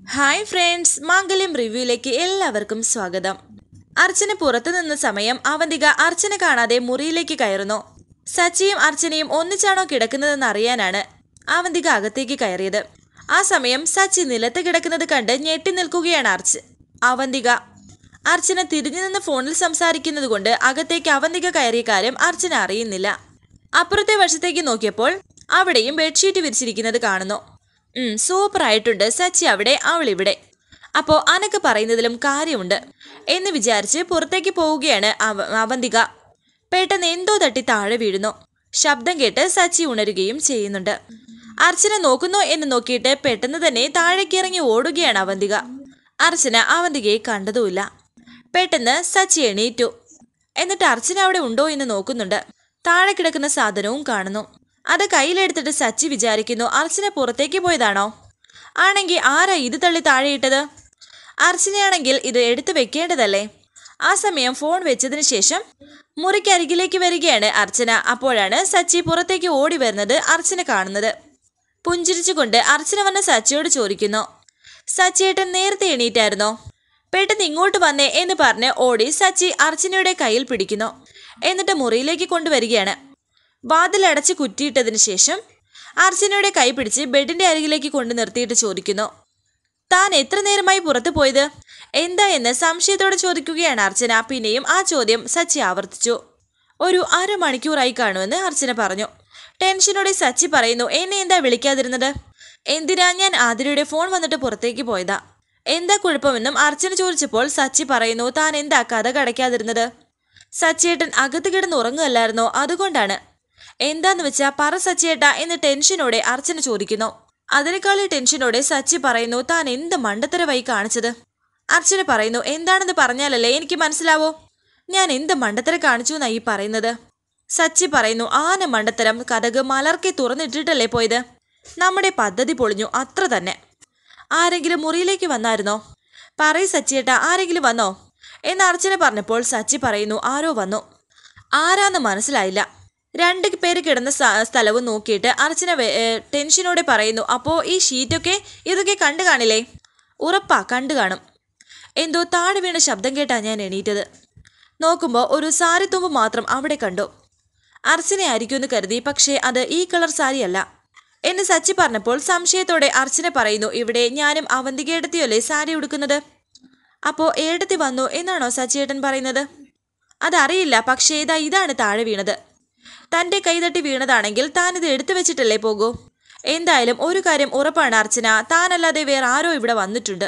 hi friends മാംഗല്യം റിവ്യൂയിലേക്ക് എല്ലാവർക്കും സ്വാഗതം അർച്ചന പുറത്തു നിന്ന സമയം അവന്തിക അർച്ചന കാണാതെ മുറിയിലേക്ക് കയറുന്നു സച്ചിയും അർച്ചനയും ഒന്നിച്ചാണോ കിടക്കുന്നതെന്ന് അറിയാനാണ് അവന്തിക അകത്തേക്ക് കയറിയത് ആ സമയം സച്ചി നിലത്ത് കിടക്കുന്നത് കണ്ട് ഞെട്ടി നിൽക്കുകയാണ് അർച്ച് അവന്തിക അർച്ചന തിരിഞ്ഞു നിന്ന് ഫോണിൽ സംസാരിക്കുന്നത് കൊണ്ട് അകത്തേക്ക് അവന്തിക കയറിയ കാര്യം അർച്ചന അറിയുന്നില്ല അപ്പുറത്തെ വശത്തേക്ക് നോക്കിയപ്പോൾ അവിടെയും ബെഡ്ഷീറ്റ് വിരിച്ചിരിക്കുന്നത് കാണുന്നു ഉം, സൂപ്പർ ആയിട്ടുണ്ട് സച്ചി അവിടെ അവൾ ഇവിടെ അപ്പോൾ അനക്ക് പറയുന്നതിലും കാര്യമുണ്ട് എന്ന് വിചാരിച്ച് പുറത്തേക്ക് പോവുകയാണ് അവ അവന്തിക പെട്ടെന്ന് എന്തോ തട്ടി താഴെ വീഴുന്നു ശബ്ദം കേട്ട് സച്ചി ഉണരുകയും ചെയ്യുന്നുണ്ട് അർച്ചന നോക്കുന്നോ എന്ന് നോക്കിയിട്ട് പെട്ടെന്ന് തന്നെ താഴേക്ക് ഇറങ്ങി ഓടുകയാണ് അവന്തിക അർച്ചന അവന്തികയെ കണ്ടതുമില്ല പെട്ടെന്ന് സച്ചി എണീറ്റു എന്നിട്ട് അർച്ചന അവിടെ ഉണ്ടോ എന്ന് നോക്കുന്നുണ്ട് താഴെ കിടക്കുന്ന സാധനവും കാണുന്നു അത് കയ്യിലെടുത്തിട്ട് സച്ചി വിചാരിക്കുന്നു അർച്ചന പുറത്തേക്ക് പോയതാണോ ആണെങ്കിൽ ആരാ ഇത് തള്ളി താഴെയിട്ടത് അർച്ചനയാണെങ്കിൽ ഇത് എടുത്തു വെക്കേണ്ടതല്ലേ ആ സമയം ഫോൺ വെച്ചതിന് ശേഷം മുറിക്കരികിലേക്ക് വരികയാണ് അർച്ചന അപ്പോഴാണ് സച്ചി പുറത്തേക്ക് ഓടി വരുന്നത് അർച്ചന കാണുന്നത് പുഞ്ചിരിച്ചുകൊണ്ട് അർച്ചന വന്ന സച്ചിയോട് ചോദിക്കുന്നു സച്ചിയേട്ടൻ നേരത്തെ എണീറ്റായിരുന്നോ പെട്ടെന്ന് ഇങ്ങോട്ട് വന്നേ എന്ന് പറഞ്ഞ് ഓടി സച്ചി അർച്ചനയുടെ കയ്യിൽ പിടിക്കുന്നു എന്നിട്ട് മുറിയിലേക്ക് കൊണ്ടുവരികയാണ് വാതിലടച്ച് കുറ്റിയിട്ടതിന് ശേഷം അർച്ചനയുടെ കൈ പിടിച്ച് ബെഡിന്റെ അരികിലേക്ക് കൊണ്ടു നിർത്തിയിട്ട് ചോദിക്കുന്നു താൻ എത്ര നേരമായി പുറത്തു പോയത് എന്താ എന്ന് സംശയത്തോടെ ചോദിക്കുകയാണ് അർച്ചന പിന്നെയും ആ ചോദ്യം സച്ചി ആവർത്തിച്ചു ഒരു അരമണിക്കൂറായി കാണുമെന്ന് അർച്ചന പറഞ്ഞു ടെൻഷനോടെ സച്ചി പറയുന്നു എന്നെ എന്താ വിളിക്കാതിരുന്നത് എന്തിനാ ഞാൻ ആതിരയുടെ ഫോൺ വന്നിട്ട് പുറത്തേക്ക് പോയതാ എന്താ കുഴപ്പമെന്നും അർച്ചന ചോദിച്ചപ്പോൾ സച്ചി പറയുന്നു താൻ എന്താ കഥ കടയ്ക്കാതിരുന്നത് സച്ചിയേട്ടൻ അകത്ത് കിടന്ന് ഉറങ്ങുകയല്ലായിരുന്നോ അതുകൊണ്ടാണ് എന്താന്ന് വെച്ചാ പറ സച്ചിയേട്ടാ എന്ന് ടെൻഷനോടെ അർച്ചന ചോദിക്കുന്നു അതിനേക്കാളി ടെൻഷനോടെ സച്ചി പറയുന്നു താൻ എന്ത് മണ്ടത്തരവായി കാണിച്ചത് അർച്ചന പറയുന്നു എന്താണെന്ന് പറഞ്ഞാലല്ലേ എനിക്ക് മനസ്സിലാവോ ഞാൻ എന്ത് മണ്ടത്തരം കാണിച്ചു എന്നാ ഈ പറയുന്നത് സച്ചി പറയുന്നു ആന മണ്ടത്തരം കഥക് മലർക്കെ തുറന്നിട്ടിട്ടല്ലേ പോയത് നമ്മുടെ പദ്ധതി പൊളിഞ്ഞു അത്ര തന്നെ ആരെങ്കിലും മുറിയിലേക്ക് വന്നായിരുന്നോ പറയ് സച്ചിയേട്ടാ ആരെങ്കിലും വന്നോ എന്ന് അർച്ചന പറഞ്ഞപ്പോൾ സച്ചി പറയുന്നു ആരോ വന്നു ആരാന്ന് മനസ്സിലായില്ല രണ്ട് പേര് കിടന്ന സ്ഥ- സ്ഥലവും നോക്കിയിട്ട് അർച്ചന വെ- ഏ, ടെൻഷനോടെ പറയുന്നു അപ്പോൾ ഈ ഷീറ്റൊക്കെ ഇതൊക്കെ കണ്ടു കാണില്ലേ ഉറപ്പാ കണ്ടു കാണും എന്തോ താഴെ വീണ ശബ്ദം കേട്ടാ ഞാൻ എണീറ്റത് നോക്കുമ്പോൾ ഒരു സാരിത്തുമ്പ് മാത്രം അവിടെ കണ്ടു അർച്ചന ആയിരിക്കുമെന്ന് കരുതി പക്ഷേ അത് ഈ കളർ സാരിയല്ല എന്ന് സച്ചി പറഞ്ഞപ്പോൾ സംശയത്തോടെ അർച്ചന പറയുന്നു ഇവിടെ ഞാനും അവന്തികയെടുത്തിയല്ലേ സാരി ഉടുക്കുന്നത് അപ്പോൾ ഏടത്തി വന്നു എന്നാണോ സച്ചിയേട്ടൻ പറയുന്നത് അതറിയില്ല പക്ഷേ ഇതാ ഇതാണ് താഴെ വീണത് തൻ്റെ കൈതട്ടി വീണതാണെങ്കിൽ താനിത് എടുത്തു വെച്ചിട്ടല്ലേ പോകൂ എന്തായാലും ഒരു കാര്യം ഉറപ്പാണ് അർച്ചന താനല്ലാതെ വേറെ ആരോ ഇവിടെ വന്നിട്ടുണ്ട്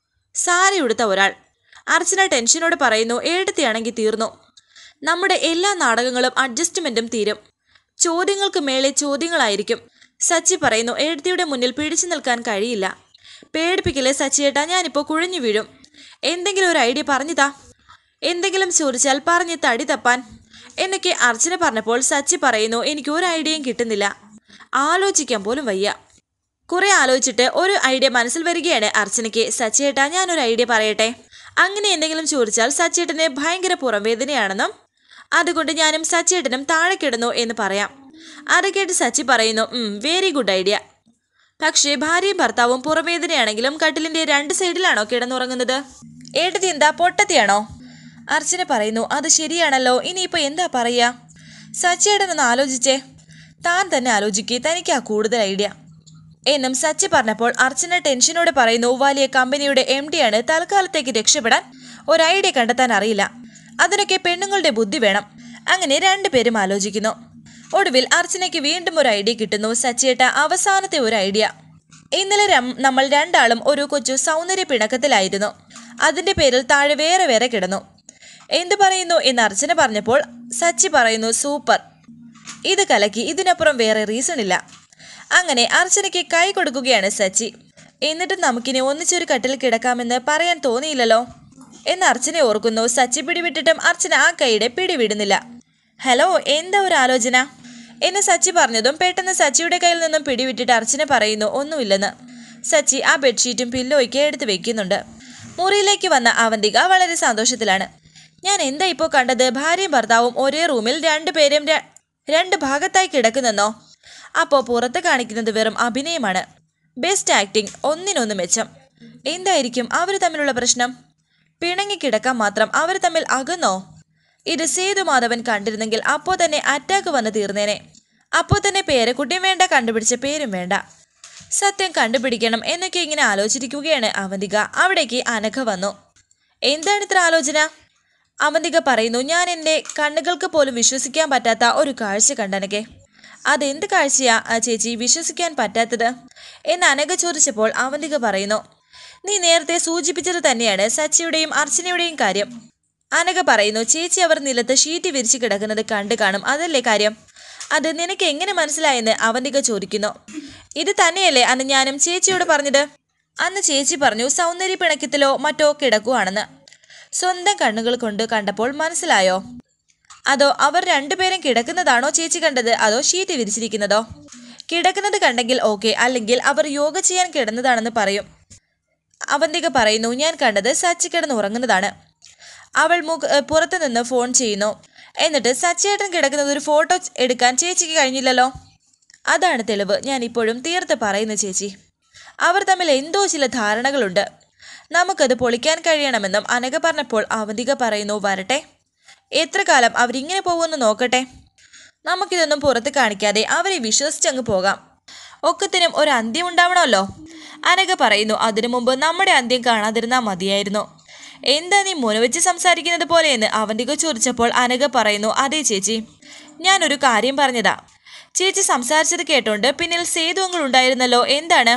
സാരി ഉടുത്ത ഒരാൾ അർച്ചന ടെൻഷനോട് പറയുന്നു ഏടത്തിയാണെങ്കിൽ തീർന്നു നമ്മുടെ എല്ലാ നാടകങ്ങളും അഡ്ജസ്റ്റ്മെന്റും തീരും ചോദ്യങ്ങൾക്ക് മേലെ ചോദ്യങ്ങളായിരിക്കും സച്ചി പറയുന്നു ഏടത്തിയുടെ മുന്നിൽ പിടിച്ചു നിൽക്കാൻ കഴിയില്ല പേടിപ്പിക്കലേ സച്ചിയേട്ടാ ഞാനിപ്പോൾ കുഴഞ്ഞു വീഴും എന്തെങ്കിലും ഒരു ഐഡിയ പറഞ്ഞുതാ എന്തെങ്കിലും ചോദിച്ചാൽ പറഞ്ഞ് തടി തപ്പാൻ എന്നൊക്കെ അർച്ചന പറഞ്ഞപ്പോൾ സച്ചി പറയുന്നു എനിക്ക് ഒരു ഐഡിയയും കിട്ടുന്നില്ല ആലോചിക്കാൻ പോലും വയ്യ കുറെ ആലോചിച്ചിട്ട് ഒരു ഐഡിയ മനസ്സിൽ വരികയാണ് അർച്ചനയ്ക്ക് സച്ചിയേട്ടാ ഞാനൊരു ഐഡിയ പറയട്ടെ അങ്ങനെ എന്തെങ്കിലും ചോദിച്ചാൽ സച്ചിയേട്ടന് ഭയങ്കര പുറംവേദനയാണെന്നും അതുകൊണ്ട് ഞാനും സച്ചിയേട്ടനും താഴെ കിടന്നു എന്ന് പറയാം അത് കേട്ട് സച്ചി പറയുന്നു വെരി ഗുഡ് ഐഡിയ പക്ഷേ ഭാര്യയും ഭർത്താവും പുറവേദനയാണെങ്കിലും കട്ടിലിന്റെ രണ്ട് സൈഡിലാണോ കിടന്നുറങ്ങുന്നത് ഏട്ടത്തി എന്താ പൊട്ടത്തിയാണോ അർച്ചന പറയുന്നു അത് ശരിയാണല്ലോ ഇനിയിപ്പോ എന്താ പറയാ സച്ചിയേട്ടൻ ഒന്ന് ആലോചിച്ചേ താൻ തന്നെ ആലോചിക്കേ തനിക്കാ കൂടുതൽ ഐഡിയ എന്നും സച്ചി പറഞ്ഞപ്പോൾ അർച്ചന ടെൻഷനോടെ പറയുന്നു വലിയ കമ്പനിയുടെ എം ഡിയാണ് തൽക്കാലത്തേക്ക് രക്ഷപ്പെടാൻ ഒരു ഐഡിയ കണ്ടെത്താൻ അറിയില്ല അതിനൊക്കെ പെണ്ണുങ്ങളുടെ ബുദ്ധി വേണം അങ്ങനെ രണ്ടുപേരും ആലോചിക്കുന്നു ഒടുവിൽ അർച്ചനയ്ക്ക് വീണ്ടും ഒരു ഐഡിയ കിട്ടുന്നു സച്ചിയേട്ട അവസാനത്തെ ഒരു ഐഡിയ ഇന്നലെ രം- നമ്മൾ രണ്ടാളും ഒരു കൊച്ചു സൗന്ദര്യ പിണക്കത്തിലായിരുന്നു അതിന്റെ പേരിൽ താഴെ വേറെ വേറെ കിടന്നു എന്തു പറയുന്നു എന്ന് അർച്ചന പറഞ്ഞപ്പോൾ സച്ചി പറയുന്നു സൂപ്പർ ഇത് കലക്കി ഇതിനപ്പുറം വേറെ റീസൺ ഇല്ല അങ്ങനെ അർച്ചനയ്ക്ക് കൈ കൊടുക്കുകയാണ് സച്ചി എന്നിട്ടും നമുക്കിനി ഒന്നിച്ചൊരു കട്ടിൽ കിടക്കാമെന്ന് പറയാൻ തോന്നിയില്ലല്ലോ എന്ന് അർച്ചന ഓർക്കുന്നു സച്ചി പിടിവിട്ടിട്ടും അർച്ചന ആ കൈയുടെ പിടിവിടുന്നില്ല ഹലോ എന്താ ഒരു ആലോചന എന്ന് സച്ചി പറഞ്ഞതും പെട്ടെന്ന് സച്ചിയുടെ കയ്യിൽ നിന്നും പിടിവിട്ടിട്ട് അർച്ചന പറയുന്നു ഒന്നുമില്ലെന്ന് സച്ചി ആ ബെഡ്ഷീറ്റും പില്ലോയ്ക്ക് എടുത്ത് വെക്കുന്നുണ്ട് മുറിയിലേക്ക് വന്ന അവന്തിക വളരെ സന്തോഷത്തിലാണ് ഞാൻ എന്താ ഇപ്പോൾ കണ്ടത് ഭാര്യയും ഭർത്താവും ഒരേ റൂമിൽ രണ്ടുപേരും ര- രണ്ട് ഭാഗത്തായി കിടക്കുന്നെന്നോ അപ്പോൾ പുറത്ത് കാണിക്കുന്നത് വെറും അഭിനയമാണ് ബെസ്റ്റ് ആക്ടിംഗ് ഒന്നിനൊന്ന് മെച്ചം എന്തായിരിക്കും അവർ തമ്മിലുള്ള പ്രശ്നം പിണങ്ങിക്കിടക്കാൻ മാത്രം അവർ തമ്മിൽ അകന്നോ ഇത് സേതുമാധവൻ കണ്ടിരുന്നെങ്കിൽ അപ്പോൾ തന്നെ അറ്റാക്ക് വന്ന് തീർന്നേനെ അപ്പോൾ തന്നെ പേരക്കുട്ടിയും വേണ്ട കണ്ടുപിടിച്ച പേരും വേണ്ട സത്യം കണ്ടുപിടിക്കണം എന്നൊക്കെ ഇങ്ങനെ ആലോചിച്ചിരിക്കുകയാണ് അവന്തിക അവിടേക്ക് അനഘ വന്നു എന്താണ് ഇത്ര ആലോചന അവന്തിക പറയുന്നു ഞാൻ എൻ്റെ കണ്ണുകൾക്ക് പോലും വിശ്വസിക്കാൻ പറ്റാത്ത ഒരു കാഴ്ച കണ്ടനക്കെ അതെന്ത് കാഴ്ചയാ ആ ചേച്ചി വിശ്വസിക്കാൻ പറ്റാത്തത് എന്ന് അനഘ ചോദിച്ചപ്പോൾ അവന്തിക പറയുന്നു നീ നേരത്തെ സൂചിപ്പിച്ചത് തന്നെയാണ് സച്ചിയുടെയും അർച്ചനയുടെയും കാര്യം അനഘ പറയുന്നു ചേച്ചി അവർ നിലത്ത് ഷീറ്റ് വിരിച്ചു കിടക്കുന്നത് കണ്ടു കാണും അതല്ലേ കാര്യം അത് നിനക്ക് എങ്ങനെ മനസ്സിലായെന്ന് അവന്തിക ചോദിക്കുന്നു ഇത് തന്നെയല്ലേ അന്ന് ഞാനും ചേച്ചിയോട് പറഞ്ഞത് അന്ന് ചേച്ചി പറഞ്ഞു സൗന്ദര്യ പിണക്കത്തിലോ മറ്റോ കിടക്കുവാണെന്ന് സ്വന്തം കണ്ണുകൾ കൊണ്ട് കണ്ടപ്പോൾ മനസ്സിലായോ അതോ അവർ രണ്ടുപേരും കിടക്കുന്നതാണോ ചേച്ചി കണ്ടത് അതോ ഷീറ്റ് വിരിച്ചിരിക്കുന്നതോ കിടക്കുന്നത് കണ്ടെങ്കിൽ ഓക്കെ അല്ലെങ്കിൽ അവർ യോഗ ചെയ്യാൻ കിടന്നതാണെന്ന് പറയും അവന്തിക പറയുന്നു ഞാൻ കണ്ടത് സച്ചി കിടന്ന് ഉറങ്ങുന്നതാണ് അവൾ മുഖ ഏ, പുറത്തു നിന്ന് ഫോൺ ചെയ്യുന്നു എന്നിട്ട് സച്ചിയേട്ടൻ കിടക്കുന്നത് ഒരു ഫോട്ടോ എടുക്കാൻ ചേച്ചിക്ക് കഴിഞ്ഞില്ലല്ലോ അതാണ് തെളിവ് ഞാൻ ഇപ്പോഴും തീർത്ത് പറയുന്നു ചേച്ചി അവർ തമ്മിൽ എന്തോ ചില ധാരണകളുണ്ട് നമുക്കത് പൊളിക്കാൻ കഴിയണമെന്നും അനഘ പറഞ്ഞപ്പോൾ അവന്തിക പറയുന്നു വരട്ടെ എത്ര കാലം അവരിങ്ങനെ പോകുമെന്ന് നോക്കട്ടെ നമുക്കിതൊന്നും പുറത്ത് കാണിക്കാതെ അവരെ വിശ്വസിച്ചങ്ങ് പോകാം ഒക്കത്തിനും ഒരു അന്ത്യം ഉണ്ടാവണമല്ലോ അനഘ പറയുന്നു അതിനു മുമ്പ് നമ്മുടെ അന്ത്യം കാണാതിരുന്നാൽ മതിയായിരുന്നു എന്താ നീ മുനവെച്ച് സംസാരിക്കുന്നത് പോലെയെന്ന് അവന്തിക ചോദിച്ചപ്പോൾ അനഘ പറയുന്നു അതെ ചേച്ചി ഞാനൊരു കാര്യം പറഞ്ഞതാ ചേച്ചി സംസാരിച്ചത് കേട്ടോണ്ട് പിന്നിൽ സേതുവങ്ങൾ ഉണ്ടായിരുന്നല്ലോ എന്താണ്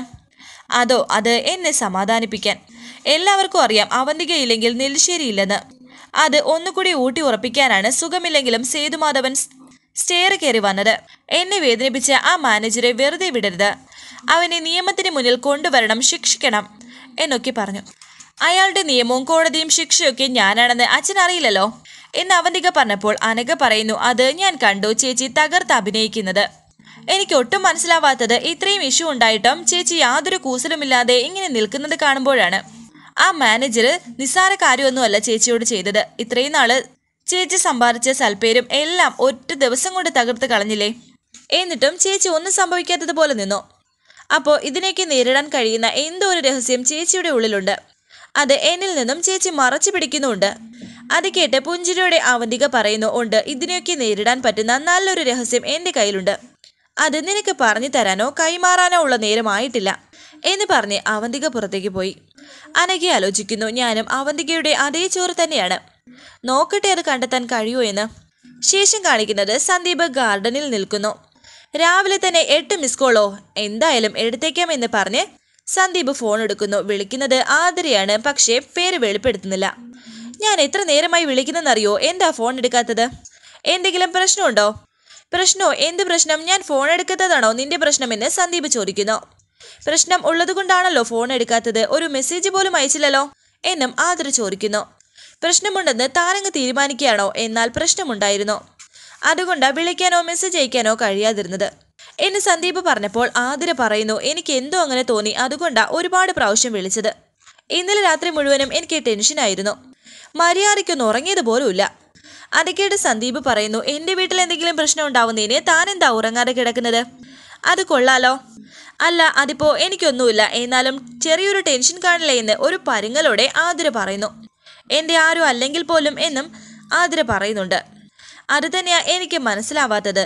അതോ അത് എന്നെ സമാധാനിപ്പിക്കാൻ എല്ലാവർക്കും അറിയാം അവന്തികയില്ലെങ്കിൽ നെല്ലിശ്ശേരിയില്ലെന്ന് അത് ഒന്നുകൂടി ഊട്ടി ഉറപ്പിക്കാനാണ് സുഖമില്ലെങ്കിലും സേതുമാധവൻ സ് സ്റ്റെയർ കയറി വന്നത് എന്നെ വേദനിപ്പിച്ച ആ മാനേജരെ വെറുതെ വിടരുത് അവനെ നിയമത്തിന് മുന്നിൽ കൊണ്ടുവരണം ശിക്ഷിക്കണം എന്നൊക്കെ പറഞ്ഞു അയാളുടെ നിയമവും കോടതിയും ശിക്ഷയൊക്കെ ഞാനാണെന്ന് അച്ഛൻ അറിയില്ലല്ലോ എന്ന് അവന്തിക പറഞ്ഞപ്പോൾ അനഘ പറയുന്നു അത് ഞാൻ കണ്ടു ചേച്ചി തകർത്ത് അഭിനയിക്കുന്നത് എനിക്ക് ഒട്ടും മനസ്സിലാവാത്തത് ഇത്രയും ഇഷ്യൂ ഉണ്ടായിട്ടും ചേച്ചി യാതൊരു കൂസലുമില്ലാതെ ഇങ്ങനെ നിൽക്കുന്നത് കാണുമ്പോഴാണ് ആ മാനേജർ നിസ്സാര കാര്യമൊന്നുമല്ല ചേച്ചിയോട് ചെയ്തത് ഇത്രയും നാള് ചേച്ചി സമ്പാദിച്ച സൽപ്പേരും എല്ലാം ഒറ്റ ദിവസം കൊണ്ട് തകർത്ത് കളഞ്ഞില്ലേ എന്നിട്ടും ചേച്ചി ഒന്നും സംഭവിക്കാത്തതുപോലെ നിന്നു അപ്പോൾ ഇതിനേക്ക് നേരിടാൻ കഴിയുന്ന എന്തോ ഒരു രഹസ്യം ചേച്ചിയുടെ ഉള്ളിലുണ്ട് അത് എന്നിൽ നിന്നും ചേച്ചി മറച്ചു പിടിക്കുന്നുണ്ട് അത് കേട്ട് പുഞ്ചിരിയോടെ അവന്തിക പറയുന്നു ഉണ്ട് ഇതിനെയൊക്കെ നേരിടാൻ പറ്റുന്ന നല്ലൊരു രഹസ്യം എൻ്റെ കയ്യിലുണ്ട് അത് നിനക്ക് പറഞ്ഞു തരാനോ കൈമാറാനോ ഉള്ള നേരമായിട്ടില്ല എന്ന് പറഞ്ഞ് അവന്തിക പുറത്തേക്ക് പോയി അനഘ ആലോചിക്കുന്നു ഞാനും അവന്തികയുടെ അതേ ചോറ് തന്നെയാണ് നോക്കട്ടെ അത് കണ്ടെത്താൻ കഴിയുമോ എന്ന് ശേഷം കാണിക്കുന്നത് സന്ദീപ് ഗാർഡനിൽ നിൽക്കുന്നു രാവിലെ തന്നെ എട്ട് മിസ് കോളോ എന്തായാലും എടുത്തേക്കാം എന്ന് പറഞ്ഞ് സന്ദീപ് ഫോൺ എടുക്കുന്നു വിളിക്കുന്നത് ആതിരയാണ് പക്ഷേ പേര് വെളിപ്പെടുത്തുന്നില്ല ഞാൻ എത്ര നേരമായി വിളിക്കുന്നെന്നറിയോ എന്താ ഫോൺ എടുക്കാത്തത് എന്തെങ്കിലും പ്രശ്നമുണ്ടോ പ്രശ്നോ എന്ത് പ്രശ്നം ഞാൻ ഫോൺ എടുക്കാത്തതാണോ നിന്റെ പ്രശ്നമെന്ന് സന്ദീപ് ചോദിക്കുന്നു പ്രശ്നം ഉള്ളതുകൊണ്ടാണല്ലോ ഫോൺ എടുക്കാത്തത് ഒരു മെസ്സേജ് പോലും അയച്ചില്ലല്ലോ എന്നും ആതിര ചോദിക്കുന്നു പ്രശ്നമുണ്ടെന്ന് താനങ്ങ് തീരുമാനിക്കുകയാണോ എന്നാൽ പ്രശ്നമുണ്ടായിരുന്നു അതുകൊണ്ട് വിളിക്കാനോ മെസ്സേജ് അയക്കാനോ കഴിയാതിരുന്നത് എന്ന് സന്ദീപ് പറഞ്ഞപ്പോൾ ആതിര പറയുന്നു എനിക്ക് എന്തോ അങ്ങനെ തോന്നി അതുകൊണ്ടാ ഒരുപാട് പ്രാവശ്യം വിളിച്ചത് ഇന്നലെ രാത്രി മുഴുവനും എനിക്ക് ടെൻഷനായിരുന്നു മര്യാദയ്ക്കൊന്നും ഉറങ്ങിയത് പോലുമില്ല അതൊക്കെയായിട്ട് സന്ദീപ് പറയുന്നു എൻ്റെ വീട്ടിൽ എന്തെങ്കിലും പ്രശ്നം ഉണ്ടാവുന്നതിന് താൻ എന്താ ഉറങ്ങാതെ കിടക്കുന്നത് അത് കൊള്ളാലോ അല്ല അതിപ്പോ എനിക്കൊന്നുമില്ല എന്നാലും ചെറിയൊരു ടെൻഷൻ കാണില്ല എന്ന് ഒരു പരുങ്ങലോടെ ആതിര പറയുന്നു എൻ്റെ ആരും അല്ലെങ്കിൽ പോലും എന്നും ആതിര പറയുന്നുണ്ട് അത് തന്നെയാ എനിക്ക് മനസ്സിലാവാത്തത്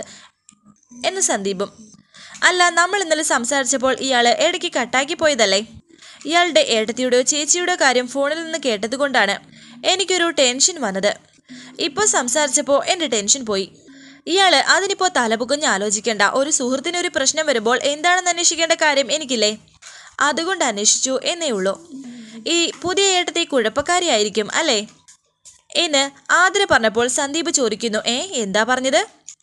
എന്ന് സന്ദീപും അല്ല നമ്മൾ ഇന്നലെ സംസാരിച്ചപ്പോൾ ഇയാൾ ഇടയ്ക്ക് കട്ടാക്കി പോയതല്ലേ ഇയാളുടെ ഏട്ടത്തിയുടെയോ ചേച്ചിയുടെയോ കാര്യം ഫോണിൽ നിന്ന് കേട്ടതുകൊണ്ടാണ് എനിക്കൊരു ടെൻഷൻ വന്നത് ഇപ്പോൾ സംസാരിച്ചപ്പോൾ എൻ്റെ ടെൻഷൻ പോയി ഇയാള് അതിനിപ്പോൾ തലപുകഞ്ഞ് ആലോചിക്കേണ്ട ഒരു സുഹൃത്തിന് ഒരു പ്രശ്നം വരുമ്പോൾ എന്താണെന്ന് അന്വേഷിക്കേണ്ട കാര്യം എനിക്കില്ലേ അതുകൊണ്ട് അന്വേഷിച്ചു എന്നേ ഉള്ളൂ ഈ പുതിയ ഏട്ടത്തെ കുഴപ്പക്കാരിയായിരിക്കും അല്ലേ എന്ന് ആതിര പറഞ്ഞപ്പോൾ സന്ദീപ് ചോദിക്കുന്നു ഏ എന്താ പറഞ്ഞത്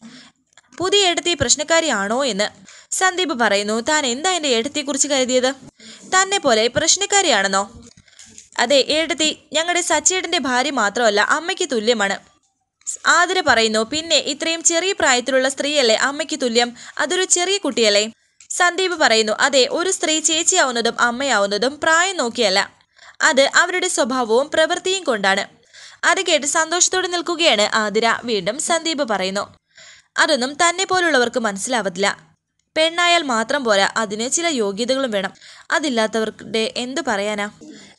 പുതിയ ഏട്ടത്തി പ്രശ്നക്കാരിയാണോ എന്ന് സന്ദീപ് പറയുന്നു താൻ എന്താ എൻ്റെ ഏട്ടത്തെക്കുറിച്ച് കരുതിയത് തന്നെ പോലെ പ്രശ്നക്കാരിയാണെന്നോ അതെ ഏട്ടത്തി ഞങ്ങളുടെ സച്ചേട്ടൻ്റെ ഭാര്യ മാത്രമല്ല അമ്മയ്ക്ക് തുല്യമാണ് ആതിര പറയുന്നു പിന്നെ ഇത്രയും ചെറിയ പ്രായത്തിലുള്ള സ്ത്രീയല്ലേ അമ്മയ്ക്ക് തുല്യം അതൊരു ചെറിയ കുട്ടിയല്ലേ സന്ദീപ് പറയുന്നു അതെ ഒരു സ്ത്രീ ചേച്ചിയാവുന്നതും അമ്മയാവുന്നതും പ്രായം നോക്കിയല്ല അത് അവരുടെ സ്വഭാവവും പ്രവൃത്തിയും കൊണ്ടാണ് അത് കേട്ട് സന്തോഷത്തോടെ നിൽക്കുകയാണ് ആതിര വീണ്ടും സന്ദീപ് പറയുന്നു അതൊന്നും തന്നെ പോലുള്ളവർക്ക് മനസ്സിലാവത്തില്ല പെണ്ണായാൽ മാത്രം പോരാ അതിന് ചില യോഗ്യതകളും വേണം അതില്ലാത്തവരുടെ എന്തു പറയാനാ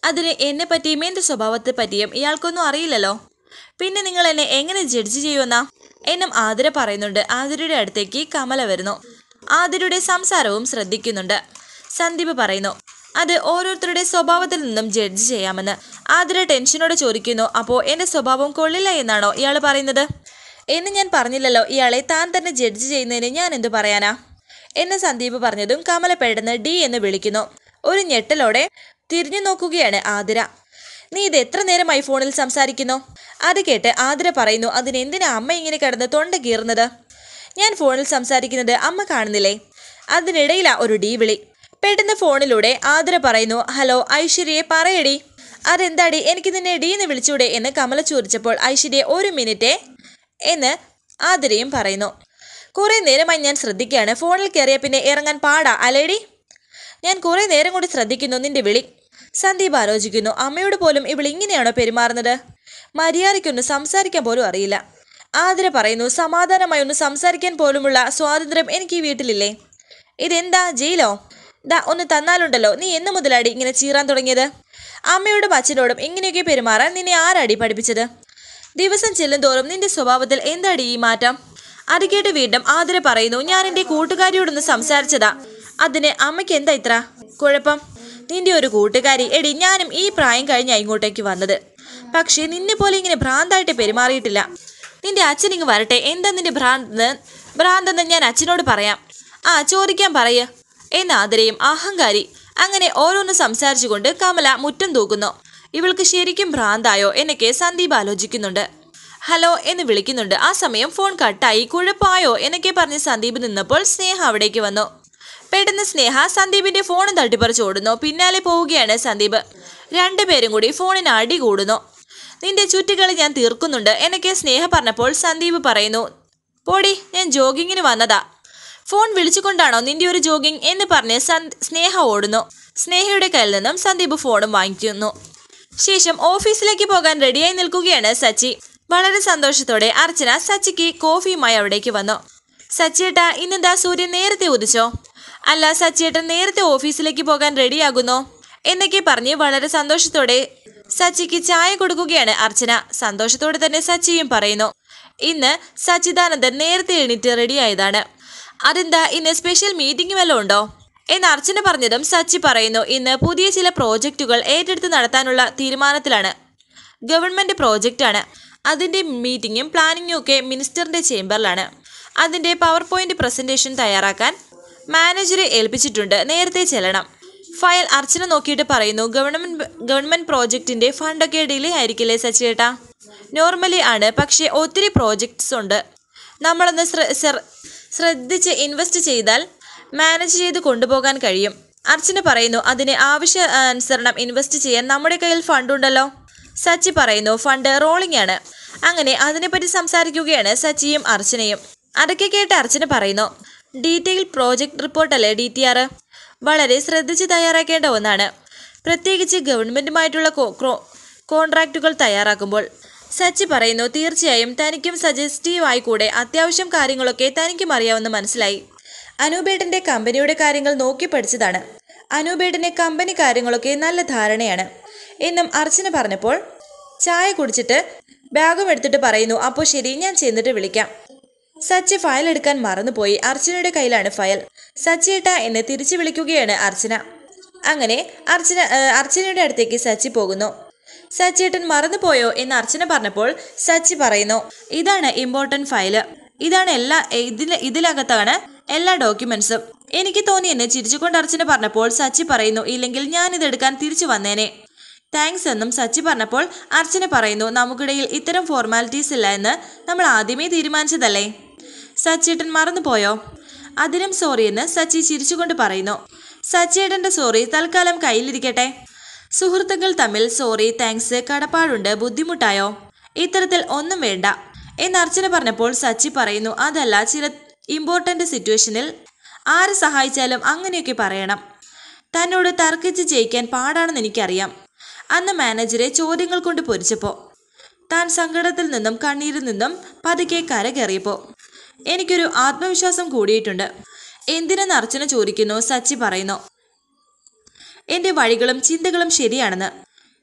അതിന് എന്നെ പറ്റിയും എൻ്റെ സ്വഭാവത്തെ പറ്റിയും ഇയാൾക്കൊന്നും അറിയില്ലല്ലോ പിന്നെ നിങ്ങൾ എന്നെ എങ്ങനെ ജഡ്ജ് ചെയ്യുമെന്നാ എന്നും ആതിര പറയുന്നുണ്ട് ആതിരയുടെ അടുത്തേക്ക് കമല വരുന്നു ആതിരയുടെ സംസാരവും ശ്രദ്ധിക്കുന്നുണ്ട് സന്ദീപ് പറയുന്നു അത് ഓരോരുത്തരുടെ സ്വഭാവത്തിൽ നിന്നും ജഡ്ജ് ചെയ്യാമെന്ന് ആതിര ടെൻഷനോടെ ചോദിക്കുന്നു അപ്പോൾ എൻ്റെ സ്വഭാവം കൊള്ളില്ല എന്നാണോ ഇയാൾ പറയുന്നത് എന്ന് ഞാൻ പറഞ്ഞില്ലല്ലോ ഇയാളെ താൻ തന്നെ ജഡ്ജ് ചെയ്യുന്നതിന് ഞാൻ എന്തു പറയാനാ എന്ന് സന്ദീപ് പറഞ്ഞതും കമല പെട്ടെന്ന് ഡി എന്ന് വിളിക്കുന്നു ഒരു ഞെട്ടലോടെ തിരിഞ്ഞു നോക്കുകയാണ് ആതിര നീ ഇത് എത്ര നേരമായി ഫോണിൽ സംസാരിക്കുന്നു അത് കേട്ട് ആതിര പറയുന്നു അതിനെന്തിനാ അമ്മ ഇങ്ങനെ കിടന്ന് തൊണ്ട കീറുന്നത് ഞാൻ ഫോണിൽ സംസാരിക്കുന്നത് അമ്മ കാണുന്നില്ലേ അതിനിടയിലാ ഒരു ഡി വിളി പെട്ടെന്ന് ഫോണിലൂടെ ആതിര പറയുന്നു ഹലോ ഐശ്വര്യയെ പറയടി അതെന്താടി എനിക്ക് നിന്നെ ഡി എന്ന് വിളിച്ചൂടെ എന്ന് കമല ചോദിച്ചപ്പോൾ ഐശ്വര്യ ഒരു മിനിറ്റേ എന്ന് ആതിരയും പറയുന്നു കുറേ നേരമായി ഞാൻ ശ്രദ്ധിക്കുകയാണ് ഫോണിൽ കയറിയ പിന്നെ ഇറങ്ങാൻ പാടാ അല്ലേടി ഞാൻ കുറേ നേരം കൂടി ശ്രദ്ധിക്കുന്നു നിന്റെ വിളി സന്ദീപ് ആലോചിക്കുന്നു അമ്മയോട് പോലും ഇവൾ ഇങ്ങനെയാണോ പെരുമാറുന്നത് മര്യാദയ്ക്കൊന്ന് സംസാരിക്കാൻ പോലും അറിയില്ല ആതിര പറയുന്നു സമാധാനമായി ഒന്ന് സംസാരിക്കാൻ പോലുമുള്ള സ്വാതന്ത്ര്യം എനിക്ക് ഈ വീട്ടിലില്ലേ ഇതെന്താ ജയിലോ ദാ ഒന്ന് തന്നാലുണ്ടല്ലോ നീ എന്ന് മുതലാടി ഇങ്ങനെ ചീറാൻ തുടങ്ങിയത് അമ്മയോടും അച്ഛനോടും ഇങ്ങനെയൊക്കെ പെരുമാറാൻ നിന്നെ ആരാടി പഠിപ്പിച്ചത് ദിവസം ചെല്ലുന്തോറും നിന്റെ സ്വഭാവത്തിൽ എന്താടി ഈ മാറ്റം അത് കേട്ട് വീണ്ടും ആതിര പറയുന്നു ഞാൻ എൻ്റെ കൂട്ടുകാരിയോടൊന്ന് സംസാരിച്ചതാ അതിന് അമ്മയ്ക്ക് എന്താ ഇത്ര കുഴപ്പം നിന്റെ ഒരു കൂട്ടുകാരി എടി ഞാനും ഈ പ്രായം കഴിഞ്ഞാ ഇങ്ങോട്ടേക്ക് വന്നത് പക്ഷേ നിന്നെ പോലെ ഇങ്ങനെ ഭ്രാന്തായിട്ട് പെരുമാറിയിട്ടില്ല നിന്റെ അച്ഛൻ ഇങ്ങ് വരട്ടെ എന്താ നിന്റെ ഭ്രാന്ത് ഭ്രാന്തെന്ന് ഞാൻ അച്ഛനോട് പറയാം ആ ചോദിക്കാൻ പറയ എന്ന് ആതിരയും അഹങ്കാരി അങ്ങനെ ഓരോന്ന് സംസാരിച്ചുകൊണ്ട് കമല മുറ്റം തൂക്കുന്നു ഇവൾക്ക് ശരിക്കും ഭ്രാന്തായോ എന്നൊക്കെ സന്ദീപ് ആലോചിക്കുന്നുണ്ട് ഹലോ എന്ന് വിളിക്കുന്നുണ്ട് ആ സമയം ഫോൺ കട്ടായി കുഴപ്പമായോ എന്നൊക്കെ പറഞ്ഞ് സന്ദീപ് നിന്നപ്പോൾ സ്നേഹ അവിടേക്ക് വന്നു പെട്ടെന്ന് സ്നേഹ സന്ദീപിന്റെ ഫോണും തട്ടിപ്പറിച്ച് ഓടുന്നു പിന്നാലെ പോവുകയാണ് സന്ദീപ് രണ്ടുപേരും കൂടി ഫോണിന് അടി കൂടുന്നു നിന്റെ ചുറ്റുകളി ഞാൻ തീർക്കുന്നുണ്ട് എന്നൊക്കെ സ്നേഹ പറഞ്ഞപ്പോൾ സന്ദീപ് പറയുന്നു പോടി ഞാൻ ജോഗിങ്ങിന് വന്നതാ ഫോൺ വിളിച്ചുകൊണ്ടാണോ നിന്റെ ഒരു ജോഗിങ് എന്ന് പറഞ്ഞ് സന്- സ്നേഹ ഓടുന്നു സ്നേഹയുടെ കയ്യിൽ നിന്നും സന്ദീപ് ഫോണും വാങ്ങിക്കുന്നു ശേഷം ഓഫീസിലേക്ക് പോകാൻ റെഡിയായി നിൽക്കുകയാണ് സച്ചി വളരെ സന്തോഷത്തോടെ അർച്ചന സച്ചിക്ക് കോഫിയുമായി അവിടേക്ക് വന്നു സച്ചിയേട്ടാ ഇന്നെന്താ സൂര്യൻ നേരത്തെ ഉദിച്ചോ അല്ല സച്ചിയേട്ടൻ നേരത്തെ ഓഫീസിലേക്ക് പോകാൻ റെഡിയാകുന്നോ എന്നൊക്കെ പറഞ്ഞ് വളരെ സന്തോഷത്തോടെ സച്ചിക്ക് ചായ കൊടുക്കുകയാണ് അർച്ചന സന്തോഷത്തോടെ തന്നെ സച്ചിയും പറയുന്നു ഇന്ന് സച്ചിദാനന്ദൻ നേരത്തെ എണീറ്റ് റെഡിയായതാണ് അതെന്താ ഇന്ന് സ്പെഷ്യൽ മീറ്റിംഗ് വല്ലതും ഉണ്ടോ എന്ന് അർച്ചന പറഞ്ഞതും സച്ചി പറയുന്നു ഇന്ന് പുതിയ ചില പ്രോജക്റ്റുകൾ ഏറ്റെടുത്ത് നടത്താനുള്ള തീരുമാനത്തിലാണ് ഗവൺമെൻറ് പ്രോജക്റ്റാണ് അതിൻ്റെ മീറ്റിങ്ങും പ്ലാനിങ്ങും ഒക്കെ മിനിസ്റ്ററിൻ്റെ ചേംബറിലാണ് അതിൻ്റെ പവർ പോയിന്റ് പ്രസൻറ്റേഷൻ തയ്യാറാക്കാൻ മാനേജറെ ഏൽപ്പിച്ചിട്ടുണ്ട് നേരത്തെ ചെല്ലണം ഫയൽ അർച്ചന നോക്കിയിട്ട് പറയുന്നു ഗവൺമെൻറ് ഗവൺമെൻറ് പ്രോജക്റ്റിൻ്റെ ഫണ്ടൊക്കെ ഡിലേ ആയിരിക്കില്ലേ സച്ചിയേട്ടാ നോർമലി ആണ് പക്ഷേ ഒത്തിരി പ്രോജക്ട്സ് ഉണ്ട് നമ്മളൊന്ന് ശ്ര ശ്ര- ശ്രദ്ധിച്ച് ഇൻവെസ്റ്റ് ചെയ്താൽ മാനേജ് ചെയ്ത് കൊണ്ടുപോകാൻ കഴിയും അർച്ചന പറയുന്നു അതിന് ആവശ്യ അനുസരണം ഇൻവെസ്റ്റ് ചെയ്യാൻ നമ്മുടെ കയ്യിൽ ഫണ്ടുണ്ടല്ലോ സച്ചി പറയുന്നു ഫണ്ട് റോളിംഗ് ആണ് അങ്ങനെ അതിനെപ്പറ്റി സംസാരിക്കുകയാണ് സച്ചിയും അർച്ചനയും അതൊക്കെ കേട്ട് അർച്ചന പറയുന്നു ഡീറ്റെയിൽ പ്രോജക്റ്റ് റിപ്പോർട്ടല്ലേ ഡി ടി ആർ വളരെ ശ്രദ്ധിച്ച് തയ്യാറാക്കേണ്ട ഒന്നാണ് പ്രത്യേകിച്ച് ഗവൺമെൻറ്റുമായിട്ടുള്ള കോൺട്രാക്റ്റുകൾ തയ്യാറാക്കുമ്പോൾ സച്ചി പറയുന്നു തീർച്ചയായും തനിക്കും സജസ്റ്റീവ് ആയിക്കൂടെ അത്യാവശ്യം കാര്യങ്ങളൊക്കെ തനിക്കും അറിയാമെന്ന് മനസ്സിലായി അനൂപേട്ടൻ്റെ കമ്പനിയുടെ കാര്യങ്ങൾ നോക്കി പഠിച്ചതാണ് അനൂപേട്ടന് കമ്പനി കാര്യങ്ങളൊക്കെ നല്ല ധാരണയാണ് എന്നും അർച്ചന പറഞ്ഞപ്പോൾ ചായ കുടിച്ചിട്ട് ബാഗും എടുത്തിട്ട് പറയുന്നു അപ്പോൾ ശരി ഞാൻ ചെന്നിട്ട് വിളിക്കാം സച്ചി ഫയൽ എടുക്കാൻ മറന്നുപോയി അർച്ചനയുടെ കയ്യിലാണ് ഫയൽ സച്ചിയേട്ട എന്നെ തിരിച്ചു വിളിക്കുകയാണ് അർച്ചന അങ്ങനെ അർച്ചന ഏ, അർച്ചനയുടെ അടുത്തേക്ക് സച്ചി പോകുന്നു സച്ചിയേട്ടൻ മറന്നുപോയോ എന്ന് അർച്ചന പറഞ്ഞപ്പോൾ സച്ചി പറയുന്നു ഇതാണ് ഇമ്പോർട്ടൻറ്റ് ഫയല് ഇതാണ് എല്ലാ ഇതിൽ ഇതിലകത്താണ് എല്ലാ ഡോക്യുമെന്റ്സും എനിക്ക് തോന്നി എന്നെ ചിരിച്ചുകൊണ്ട് അർച്ചന പറഞ്ഞപ്പോൾ സച്ചി പറയുന്നു ഇല്ലെങ്കിൽ ഞാൻ ഇതെടുക്കാൻ തിരിച്ചു വന്നേനെ താങ്ക്സ് എന്നും സച്ചി പറഞ്ഞപ്പോൾ അർച്ചന പറയുന്നു നമുക്കിടയിൽ ഇത്തരം ഫോർമാലിറ്റീസ് ഇല്ല എന്ന് നമ്മൾ ആദ്യമേ തീരുമാനിച്ചതല്ലേ സച്ചേട്ടൻ മറന്നുപോയോ അതിനും സോറി എന്ന് സച്ചി ചിരിച്ചുകൊണ്ട് പറയുന്നു സച്ചേട്ടൻ്റെ സോറി തൽക്കാലം കയ്യിലിരിക്കട്ടെ സുഹൃത്തുക്കൾ തമ്മിൽ സോറി താങ്ക്സ് കടപ്പാടുണ്ട് ബുദ്ധിമുട്ടായോ ഇത്തരത്തിൽ ഒന്നും വേണ്ട എന്ന് അർച്ചന പറഞ്ഞപ്പോൾ സച്ചി പറയുന്നു അതല്ല ചില ഇമ്പോർട്ടൻ്റ് സിറ്റുവേഷനിൽ ആര് സഹായിച്ചാലും അങ്ങനെയൊക്കെ പറയണം തന്നോട് തർക്കിച്ച് ജയിക്കാൻ പാടാണെന്ന് എനിക്കറിയാം അന്ന് മാനേജരെ ചോദ്യങ്ങൾ കൊണ്ട് പൊരിച്ചപ്പോൾ താൻ സങ്കടത്തിൽ നിന്നും കണ്ണീരിൽ നിന്നും പതുക്കെ കരകയറിയപ്പോൾ എനിക്കൊരു ആത്മവിശ്വാസം കൂടിയിട്ടുണ്ട് എന്തിനെന്ന് അർച്ചന ചോദിക്കുന്നു സച്ചി പറയുന്നു എൻ്റെ വഴികളും ചിന്തകളും ശരിയാണെന്ന്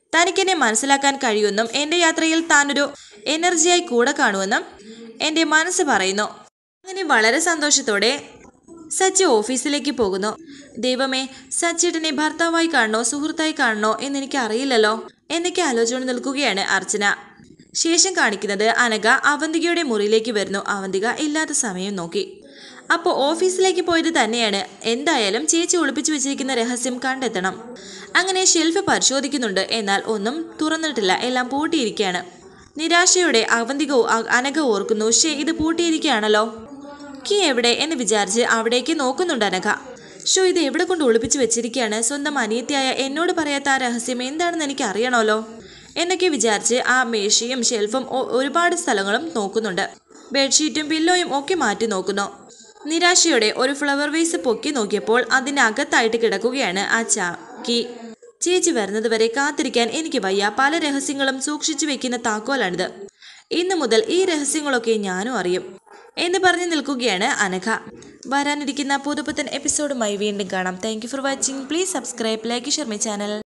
തനിക്കെന്നെ മനസ്സിലാക്കാൻ കഴിയുമെന്നും എൻ്റെ യാത്രയിൽ താനൊരു എനർജിയായി കൂടെ കാണുമെന്നും എൻ്റെ മനസ്സ് പറയുന്നു അങ്ങനെ വളരെ സന്തോഷത്തോടെ സച്ചി ഓഫീസിലേക്ക് പോകുന്നു ദൈവമേ സച്ചിട്ടനെ ഭർത്താവായി കാണണോ സുഹൃത്തായി കാണണോ എന്നെനിക്ക് അറിയില്ലല്ലോ എന്നൊക്കെ ആലോചന നിൽക്കുകയാണ് അർച്ചന ശേഷം കാണിക്കുന്നത് അനഘ അവന്തികയുടെ മുറിയിലേക്ക് വരുന്നു അവന്തിക ഇല്ലാത്ത സമയം നോക്കി അപ്പോൾ ഓഫീസിലേക്ക് പോയത് തന്നെയാണ് എന്തായാലും ചേച്ചി ഒളിപ്പിച്ചു വെച്ചിരിക്കുന്ന രഹസ്യം കണ്ടെത്തണം അങ്ങനെ ഷെൽഫ് പരിശോധിക്കുന്നുണ്ട് എന്നാൽ ഒന്നും തുറന്നിട്ടില്ല എല്ലാം പൂട്ടിയിരിക്കുകയാണ് നിരാശയോടെ അവന്തിക അ- അനഘ ഓർക്കുന്നു ഷേ ഇത് പൂട്ടിയിരിക്കുകയാണല്ലോ കീ എവിടെ എന്ന് വിചാരിച്ച് അവിടേക്ക് നോക്കുന്നുണ്ട് അനഘ ഷോ ഇത് എവിടെ കൊണ്ട് ഒളിപ്പിച്ചു വെച്ചിരിക്കുകയാണ് സ്വന്തം അനിയത്തിയായ എന്നോട് പറയാത്ത ആ രഹസ്യം എന്താണെന്ന് എനിക്ക് അറിയണമല്ലോ എന്നൊക്കെ വിചാരിച്ച് ആ മേശയും ഷെൽഫും ഒ- ഒരുപാട് സ്ഥലങ്ങളും നോക്കുന്നുണ്ട് ബെഡ്ഷീറ്റും പില്ലോയും ഒക്കെ മാറ്റി നോക്കുന്നു നിരാശയോടെ ഒരു ഫ്ലവർ വേസ് പൊക്കി നോക്കിയപ്പോൾ അതിനകത്തായിട്ട് കിടക്കുകയാണ് ആ ചാ കീ ചേച്ചി വരുന്നത് വരെ കാത്തിരിക്കാൻ എനിക്ക് വയ്യ പല രഹസ്യങ്ങളും സൂക്ഷിച്ചു വെക്കുന്ന താക്കോലാണിത് ഇന്നു മുതൽ ഈ രഹസ്യങ്ങളൊക്കെ ഞാനും അറിയും എന്ന് പറഞ്ഞു നിൽക്കുകയാണ് അനഘ വരാനിരിക്കുന്ന പുതുപുത്തൻ എപ്പിസോഡുമായി വീണ്ടും കാണാം thank you for watching please subscribe like share my channel